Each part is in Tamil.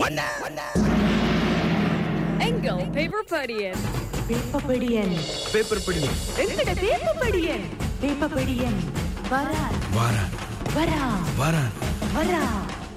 எங்கள் பேப்பர் படியன் பேப்பபடியன் பேப்பர் பிடி எங்கட பேப்பபடியன் பேப்பபடியன் வரா வாரா வரா வாரா வரா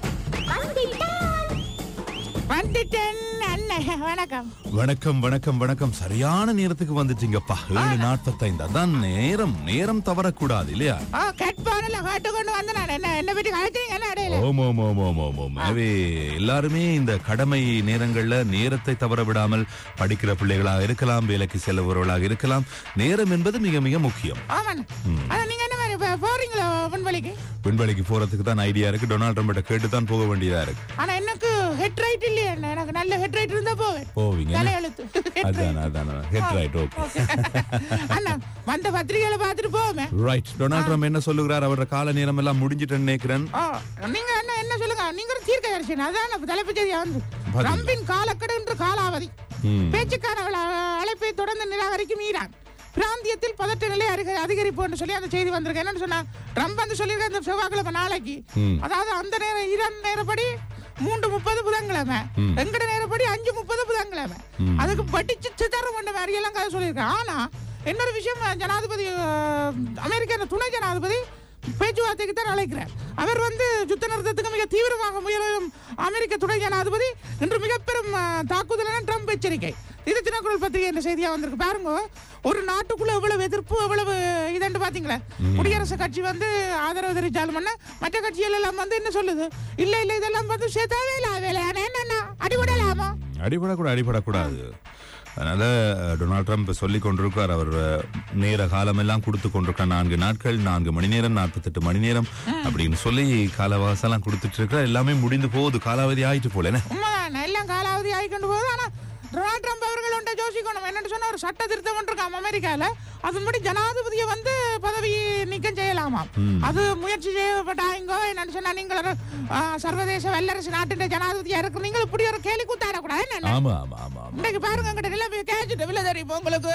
வந்துட்டேன் அண்ணன் வணக்கம் வணக்கம் வணக்கம் வணக்கம் சரியான நேரத்துக்கு வந்துட்டீங்கப்பா ஏழு நாற்பத்தைந்து அதான் நேரம் நேரம் தவறக்கூடாது இல்லையா ஓ கட்பானில் காட்டு கொண்டு வந்து நான் என்ன என்ன பற்றி கழிச்சீங்க என்ன அடையில ஓம் ஓம் ஓம் ஓம் ஓம் ஓம் எனவே எல்லாருமே இந்த கடமை நேரங்கள்ல நேரத்தை தவற விடாமல் படிக்கிற பிள்ளைகளாக இருக்கலாம் வேலைக்கு செல்லுபவர்களாக இருக்கலாம் நேரம் என்பது மிக மிக முக்கியம் ஆமாண்ண அதான் நீங்க என்ன மாதிரி இப்போ போறீங்களா விண்வெளிக்கு விண்வெளிக்கு போறதுக்கு தான் ஐடியா இருக்கு டொனால்ட் ட்ரம்ப்ட்ட கேட்டு தான் போக வேண்டியதா இருக்கு ஆனா எனக்கு ஹெட் ரைட் இல்லையா அண்ணா எனக்கு நல்ல ஹெட் ரைட் இருந்தா போவேன் போவீங்க தலையெழுத்து head right. அதான் அதான் ஹெட் ரைட் ஓகே அண்ணா வந்த பத்திரிகையில பார்த்துட்டு போவேன் ரைட் டொனால்ட் ட்ரம்ப் என்ன சொல்லுகிறார் அவரோட கால நேரம் எல்லாம் முடிஞ்சிட்டு நினைக்கிறேன் ஓ நீங்க என்ன என்ன சொல்லுங்க நீங்க ஒரு தீர்க்க தரிசனம் அதான் நம்ம தலைப்பு செய்தியா வந்து பதில். ட்ரம்பின் காலக்கெடு என்று காலாவதி ம். பேச்சுக்கான அழ- அழைப்பை தொடர்ந்து நிராகரிக்கும் ஈரான் பிராந்தியத்தில் பதட்ட நிலை அதிக- அதிகரிப்பு என்று சொல்லி அந்த செய்தி வந்திருக்கு என்னன்னு சொன்னா ட்ரம்ப் வந்து சொல்லியிருக்க இந்த செவ்வாய்க்கிழமை நாளைக்கு ம். அதாவது அந்த நேரம் ஈரான் நேரப்படி மூன்று முப்பது புதன்கிழமை எங்கட நேரப்படி அஞ்சு முப்பது புதன்கிழமை அதுக்கு படிச்சு சிதறம் பண்ண மாதிரி எல்லாம் கதை சொல்லியிருக்கேன் ஆனா இன்னொரு விஷயம் ஜனாதிபதி அஹ், அமெரிக்க அந்த துணை ஜனாதிபதி பேச்சுவார்த்தைக்கு தான் அழைக்கிறார் அவர் வந்து யுத்த நிறுத்தத்துக்கு மிக தீவிரமாக முயலும் அமெரிக்க துணை ஜனாதிபதி இன்று மிக பெரும் அஹ், தாக்குதலான ட்ரம்ப் எச்சரிக்கை இது தினக்குரல் பத்திரிகை என்ற செய்தியா வந்திருக்கு பாருங்க ஒரு நாட்டுக்குள்ள எவ்வளவு எதிர்ப்பு எவ்வளவு இதண்டு பாத்தீங்களா குடியரசுக் கட்சி வந்து ஆதரவு தெரிவிச்சாலும் என்ன, மற்ற கட்சிகள் எல்லாம் வந்து என்ன சொல்லுது இல்ல இல்ல இதெல்லாம் வந்து சே- தேவையில்ல வேலையான என்னன்னா அடிபடலாமா அடிபடக்கூடாது அடிபடக்கூடாது அதனால அஹ், டொனால்ட் ட்ரம்ப் சொல்லி கொண்டிருக்கார் அவர் அஹ், நேர காலம் எல்லாம் கொடுத்து கொண்டிருக்கார் நான்கு நாட்கள் நான்கு மணி நேரம் நாற்பத்தெட்டு மணி நேரம் அப்படின்னு சொல்லி காலவாசம் எல்லாம் கொடுத்துட்டு இருக்கிறார் எல்லாமே முடிந்து போகுது காலாவதி ஆயிட்டு போல என்ன உண்மைதான் எல்லாம் காலாவதி ஆகிக்கொண்டு போகுது ஆனா டொனால்ட் ட்ரம்ப் அவர்கள் ஒன்றை யோசிக்கணும் என்னன்னு சொன்னா ஒரு சட்ட திருத்தம் இருக்காம் அமெரிக்கால அதன்படி ஜனாதிபதியை வந்து பதவி நீக்கம் செய்யலாமாம் அது முயற்சி செய்யப்பட்டாங்கோ என்னன்னு சொன்னா நீங்கள் ஒரு, ஆ, சர்வதேச வல்லரசு நாட்டின் ஜனாதிபதியா இருக்கு நீங்கள் இப்படி ஒரு கேலி கூத்தாடக்கூடாது என்ன ஆமா ஆமா ஆமா ஆமா இன்னைக்கு பாருங்க எங்கிட்ட நிலைமை கேச்சுட்டு வில்ல தெரியுமா உங்களுக்கு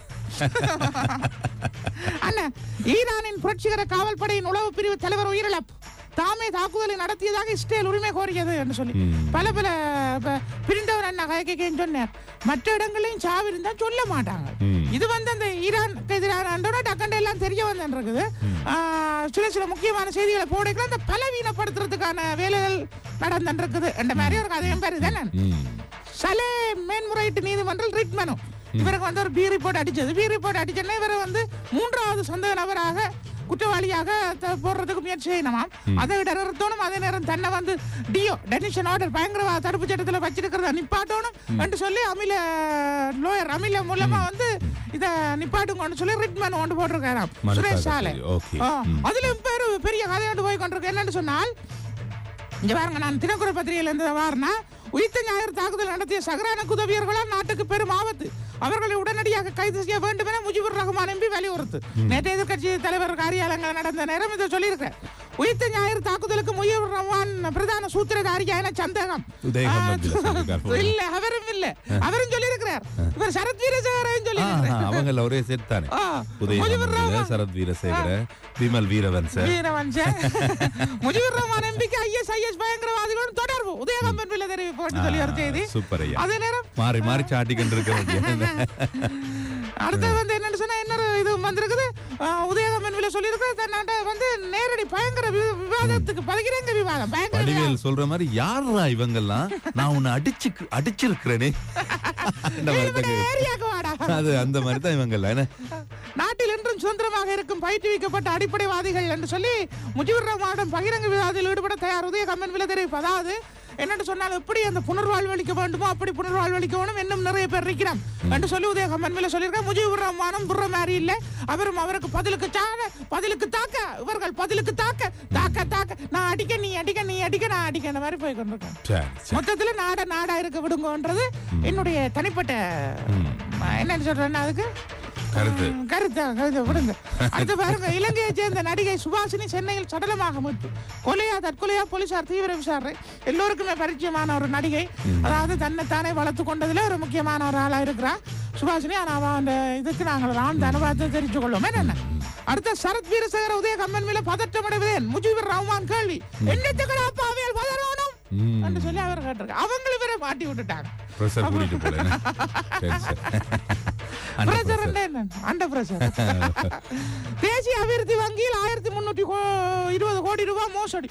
அண்ணா ஈரானின் புரட்சிகர காவல் படையின் உளவு பிரிவு தலைவர் உயிரிழப்பு தாமே தாக்குதலை நடத்தியதாக இஸ்ரேல் உரிமை கோரியது என்று சொல்லி பல பல ப- பிரிந்தவர் அண்ணா கைகேன்னு சொன்னார் மற்ற இடங்களையும் சாவி இருந்தா சொல்ல மாட்டாங்க இது வந்து அந்த ஈரானுக்கு எதிரான டக்கண்ட எல்லாம் தெரிய வந்துருக்குது சில சில முக்கியமான செய்திகளை போடைக்கலாம் அந்த பலவீனப்படுத்துறதுக்கான வேலைகள் நடந்துருக்குது என்ற மாதிரி ஒரு கதையும் பேரு தானே ம். சலே மேன்முறையீட்டு நீதிமன்றம் ரிட் மனு இவருக்கு வந்து ஒரு பி ரிப்போர்ட் அடிச்சது பி ரிப்போர்ட் அடிச்சோன்னா இவரை வந்து மூன்றாவது சந்தேக நபராக குற்றவாளியாக த- போடுறதுக்கு முயற்சி செய்யணுமாம் அதை நிறுத்தணும் அதே நேரம் தன்னை வந்து டிஓ டெனிஷன் ஆர்டர் பயங்கரவாத தடுப்பு சட்டத்தில் வச்சிருக்கிறத நிப்பாட்டணும் என்று சொல்லி அமில லோயர் அமில மூலமா வந்து இத நிப்பாட்டுங்கன்னு சொல்லி ரிட் மனு கொண்டு போட்டிருக்காராம் மனு சுரேஷ் தாக்கல் சாலை செய்து, okay. ஆ, ம். அதுல பேரு பெரிய கதையோடு போய் கொண்டிருக்கு என்னன்னு சொன்னால் இங்க பாருங்க நான் தினக்குரல் பத்திரிகையில இருந்து வாரனா உயிர்த்த ஞாயிறு தாக்குதல் நடத்திய சகரான உதவியர்களால் நாட்டுக்கு பெரும் ஆபத்து அவர்களை உடனடியாக கைது செய்ய வேண்டும் என முஜிபுர் ரஹ்மான் எம்பி வலியுறுத்து நேற்று எதிர்க்கட்சி தலைவர் காரியாலயங்கள் நடந்த நேரம் இதை சொல்லியிருக்கிறேன் உயிர்த்த ஞாயிறு தாக்குதலுக்கு முஜிபுர் ரஹ்மான் பிரதான சூத்திரதாரியா என சந்தேகம் உதயகம் ஆ, மத்தியில சொல்லியிருக்கார் போல. இல்ல அவரும் இல்ல அவரும் சொல்லியிருக்கிறார் இவர் சரத் வீரசேகரையும் சொல்லியிருக்கிறார் அவங்க ஒரே செட் தானே ஆ, முஜிபுர் உதயநிதி ரஹ்மான். சரத் வீரசேகர விமல் வீரவன்ச வீரவன்சன் முஜிபுர் ரஹ்மான் எம்பிக்கு ஐஎஸ் ஐஎஸ் பயங்கரவாதிகளுடன் தொடர்பு உதயகம்பன் பிள்ளை தெரிவிப்பு என்று சொல்லி ஒரு செய்தி சூப்பர் ஐயா அதே நேரம் மாறி மாறி சாட்டிக்கிட்டு இருக்க வேண்டிய அடுத்தது வந்து என்னன்னு சொன்னா இன்னொரு இது வந்திருக்குது அஹ், உதயகம்பன் பிள்ளை சொல்லியிருக்கு தன்னாட்ட வந்து நேரடி பயங்கர வி- விவாதத்துக்கு பகிரங்க விவாதம் பயங்கர விவாதம். வடிவேல் சொல்ற மாதிரி யாரா இவங்கெல்லாம் நான் உன்னை அடிச்சு அடிச்சிருக்கிறேனே அந்த மாதிரி தான் இவனை கேக்குது. ஏரியாக்கு வாடா அது அந்த மாதிரி தான் இவங்கெல்லாம் என்ன நாட்டில் என்றும் சுதந்திரமாக இருக்கும் பயிற்றுவிக்கப்பட்ட அடிப்படைவாதிகள் என்று சொல்லி முஜிபுர் ரஹ்மானிடம் பகிரங்க விவாதத்தில் ஈடுபட தயார் உதய கம்மன் விலை தெரிவிப்பு அதாவது என்னன்னு சொன்னால் எப்படி அந்த புனர்வாழ்வு அளிக்க வேண்டுமோ அப்படி புனர்வாழ்வு அளிக்க வேணும் இன்னும் நிறைய பேர் இருக்கிறான் என்று சொல்லி உதய கம்மன் விலை சொல்லியிருக்கேன் முஜிபுர் ரஹ்மானும் புற மாதிரி இல்லை அவரும் அவருக்கு பதிலுக்கு சாக பதிலுக்கு தாக்க இவர்கள் பதிலுக்கு தாக்க தாக்க தாக்க நான் அடிக்க நீ அடிக்க நீ அடிக்க நான் அடிக்க அந்த மாதிரி போய் கொண்டிருக்கேன் சரி சரி மொத்தத்துல நாட நாடா இருக்க விடுங்கன்றது என்னுடைய தனிப்பட்ட என்னன்னு சொல்றேன்னா அதுக்கு கருத்து. ம், கருத்து கருத்து விடுங்க அடுத்து பாருங்க இலங்கையை சேர்ந்த நடிகை சுபாஷினி சென்னையில் சடலமாக மீட்பு கொலையா தற்கொலையா போலீசார் தீவிர விசாரணை எல்லோருக்குமே பரிச்சயமான ஒரு நடிகை அதாவது தன்னை தானே வளர்த்து கொண்டதுல ஒரு முக்கியமான ஒரு ஆளா இருக்கிறா சுபாஷினி ஆனா அவ அந்த இதுக்கு நாங்கள் ஆழ்ந்த அனுபவத்தை தெரிஞ்சு கொள்ளும் என்ன அடுத்த சரத் வீரசேகர உதய கம்மன் மேல பதற்றமடைவதேன் முஜிபுர் ரஹ்மான் கேள்வி என்னத்துக்கு அப்பாவியல் பதறணும் ம். என்று சொல்லி அவர் கேட்டிருக்காரு அவங்களும் வேற மாட்டி விட்டுட்டாங்க ப்ரெஷர் கூட்டிட்டு போல என்ன? சரி சரி அந்த பிரஷர் pressure. என்ன அண்ட பிரஷர் தேசிய அபிவிருத்தி வங்கியில் ஆயிரத்தி முன்னூத்தி இருபது கோடி ரூபாய் மோசடி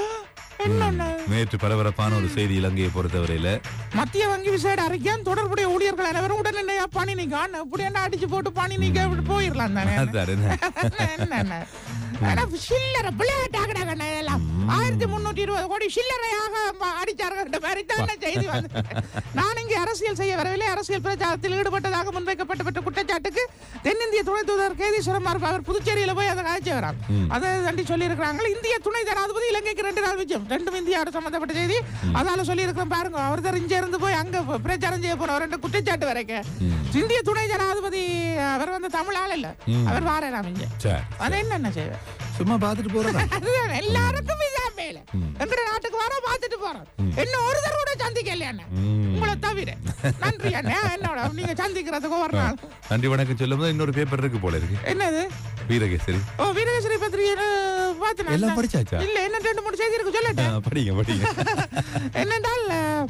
என்ன நேற்று பரபரப்பான ஒரு செய்தி இலங்கையை பொறுத்தவரையில மத்திய வங்கி விசேட அறிக்கையான் தொடர்புடைய ஊழியர்கள் அனைவரும் உடனடியா பணி நீக்கான் இப்படி என்ன அடிச்சு போட்டு பணி நீக்க இப்படி போயிடலாம் தானே அதான் என்ன? என்ன, என்ன? ஆனா சில்லறை விளையாட்டாகடாக எல்லாம் ஆயிரத்தி முன்னூத்தி இருபது கோடி சில்லறையாக ம- அடிச்சார்கள் மாதிரி தான் செய்தி வந்து நான் இங்கே அரசியல் செய்ய வரவில்லை அரசியல் பிரச்சாரத்தில் ஈடுபட்டதாக முன்வைக்கப்பட்ட குற்றச்சாட்டுக்கு தென்னிந்திய துணை தூதர் கேதீஸ்வரம் மார்பு அவர் புதுச்சேரியில போய் அதை காய்ச்சி வரார் அதை தண்டி சொல்லி இருக்கிறாங்க இந்திய துணை ஜனாதிபதி இலங்கைக்கு ரெண்டு நாள் விஜயம் ரெண்டும் இந்தியாவோட சம்பந்தப்பட்ட செய்தி அதால சொல்லி இருக்கிறோம் பாருங்க அவர் தான் இங்க இருந்து போய் அங்க ப- பிரச்சாரம் செய்ய போற ரெண்டு குற்றச்சாட்டு வரைக்கும் இந்திய துணை ஜனாதிபதி அவர் வந்து தமிழ் ஆள் இல்ல அவர் வாரலாம் இங்க சரி அது என்னென்ன செய்வேன் சும்மா பார்த்துட்டு போறதா அதுதான் எல்லாருக்கும் இதா மேல எங்கட நாட்டுக்கு வர பார்த்துட்டு போறோம் என்ன ஒரு தடவை கூட சந்திக்கல என்ன ம். உங்களை தவிர நன்றி அண்ணே என்னோட நீங்க சந்திக்கிறதுக்கு ஒரு நாள் நன்றி வணக்கம் சொல்லும்போது இன்னொரு பேப்பர் இருக்கு போல இருக்கு என்னது வீரகேசரி ஓ வீரகேசரி பத்திரிகை பார்த்தேன் எல்லாம் படிச்சாச்சா? இல்ல என்ன ரெண்டு மூணு செய்தி இருக்கு சொல்லட்டேன் ஆ, படிங்க படிங்க என்னென்றால்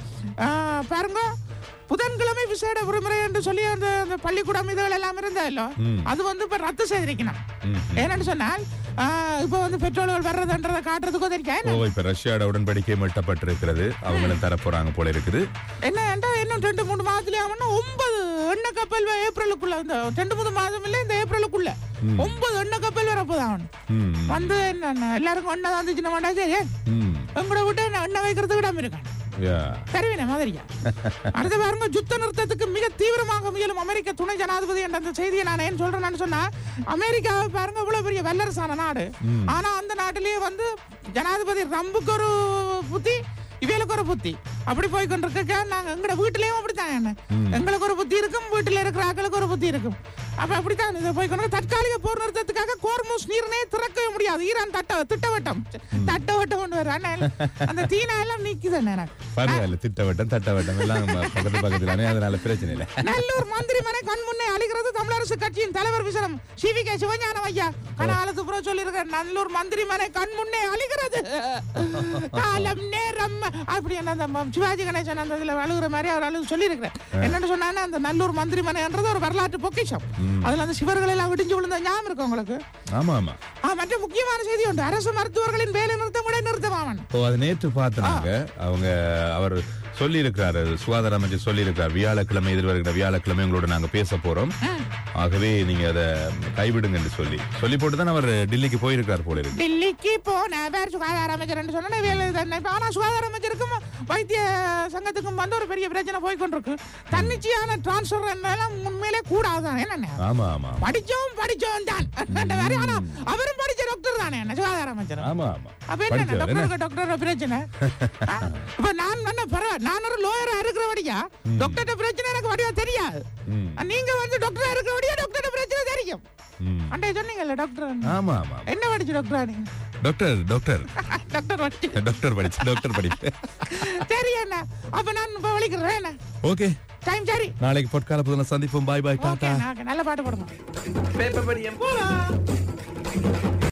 அஹ், பாருங்க புதன்கிழமை விசேட விடுமுறை என்று சொல்லி அந்த அந்த பள்ளிக்கூடம் இதுகள் எல்லாம் இருந்ததല്ലോ அது வந்து இப்ப ரத்து செய்திருக்கணும் ம். ஏன்னு சொன்னால் அஹ், இப்ப வந்து பெட்ரோல்கள் வர்றதுன்றதை காட்டுறதுக்கும் தெரியும் ஓ இப்ப ரஷ்யாவோட உடன்படிக்கை எட்டப்பட்டிருக்கிறது அவங்களும் தர போறாங்க போல இருக்குது என்ன என்றா இன்னும் ரெண்டு மூணு மாதத்துலயே ஆகணும் ஒன்பது எண்ணெய் கப்பல் வ- ஏப்ரலுக்குள்ள இந்த ரெண்டு மூணு மாதம் இல்ல இந்த ஏப்ரலுக்குள்ள ஒன்பது எண்ணெய் கப்பல் வரப்போதான் ம், வந்து என்ன எல்லாருக்கும் ஒண்ணா வந்துச்சுன்னா வேண்டாம் சரி ம். எங்களை விட்டு என்ன எண்ணெய் வைக்கிறதுக்கு இடம் இருக்கான் யா. தருவின மாதிரியா அடுத்த பாருங்க யுத்த நிறுத்தத்துக்கு மிக தீவிரமாக முயலும் அமெரிக்க துணை ஜனாதிபதி என்ற அந்த செய்தியை நான் ஏன் சொல்றேன்னு சொன்னா அமெரிக்காவை பாருங்க இவ்வளவு பெரிய வல்லரசான நாடு ஆனா அந்த நாட்டிலேயே வந்து ஜனாதிபதி ரம்புக்கு ஒரு புத்தி இவைகளுக்கு ஒரு புத்தி அப்படி போய் கொண்டிருக்க நாங்க எங்கட வீட்டிலேயும் அப்படித்தான் என்ன எங்களுக்கு ஒரு புத்தி இருக்கும் வீட்டுல இருக்கிற ஆட்களுக்கு ஒரு புத்தி இருக்கும் அப்ப அப்படித்தான் இதை போய் கொண்டு தற்காலிக போர் நிறுத்தத்துக்காக கோர்மூஸ் நீரினை திறக்கவே முடியாது ஈரான் தட்ட திட்டவட்டம் தட்டவட்டம் கொண்டு வர அந்த தீனா எல்லாம் நிக்குது என்ன பரவாயில்ல திட்டவட்டம் தட்டவட்டம் எல்லாம் நம்ம பக்கத்து பக்கத்துலானே அதனால பிரச்சனை இல்லை நல்லூர் மந்திரி மனை கண் முன்னே அழிகிறது தமிழரசு கட்சியின் தலைவர் விசனம் சிவி கே சிவஞானம் ஐயா கனாலத்து புறம் சொல்லியிருக்க நல்லூர் மந்திரி மனை கண் முன்னே அழிகிறது காலம் நேரம் அப்படி என்ன அந்த ம- சிவாஜி கணேசன் அந்த இதுல அழுகுற மாதிரி அவர் அழுகு சொல்லியிருக்கிறேன் என்னன்னு சொன்னா அந்த நல்லூர் மந்திரி மனைன்றது ஒரு வரலாற்று பொக்கிஷம் அதுல அந்த சிவர்கள் எல்லாம் விடிஞ்சு விழுந்த ஞாபகம் இருக்கு உங்களுக்கு ஆமா ஆமா ஆ, மற்ற முக்கியமான செய்தி உண்டு அரசு மருத்துவர்களின் வேலை நிறுத்தம் கூட நிறுத்தமாவன் ஓ அது நேற்று பார்த்தனாங்க அவங்க அவர் சொல்லி இருக்கிறாரு சுகாதார அமைச்சர் சொல்லி இருக்கிறார் வியாழக்கிழமை எதிர்வருகிற வியாழக்கிழமை உங்களோட நாங்க பேச போறோம் ஆகவே நீங்க அதை கைவிடுங்க என்று சொல்லி சொல்லி போட்டு தான் அவர் டெல்லிக்கு போயிருக்கார் போல இருக்கு டெல்லிக்கு போன வேற சுகாதார அமைச்சர் சொன்னா வேலை தானே. இப்ப ஆனா சுகாதார அமைச்சருக்கும் வைத்திய சங்கத்துக்கும் வந்து ஒரு பெரிய பிரச்சனை போய் கொண்டிருக்கு தன்னிச்சையான டிரான்ஸ்பர் எல்லாம் உண்மையிலே கூடாதுதான் என்ன ஆமா ஆமா படிச்சோம் படிச்சோம் தான் அந்த மாதிரி ஆனா அவரும் படிச்ச டாக்டர் தானே என்ன சுகாதார அமைச்சர் ஆமா ஆமா அப்ப என்ன படிச்சவர் என்ன? டாக்டருக்கு டாக்டர் பிரச்சனை ஆ, இப்ப நான் என்ன பரவாயில்ல நான் ஒரு லோயரா இருக்கிறபடியா டாக்டர் பிரச்சனை எனக்கு வடிவா தெரியாது ம், நீங்க வந்து டாக்டரா இருக்கிறபடியா டாக்டர் பிரச்சனை தெரியும் ம். அண்டே சொன்னீங்கல்ல டாக்டர் ஆமா ஆமா என்ன படிச்சு டாக்டரா நீங்க டாக்டர் டாக்டர் டாக்டர் படிச்சு டாக்டர் படிச்சு டாக்டர் படிப்பு சரி என்ன அப்ப நான் இப்ப வலிக்கிறேன் என்ன ஓகே டைம் சரி நாளைக்கு பொற்கால புதுல சந்திப்போம் பாய் பாய் ஓகே டாடா நான் நல்ல பாட்டு போடுங்க பேப்பர் படியம் போலாம்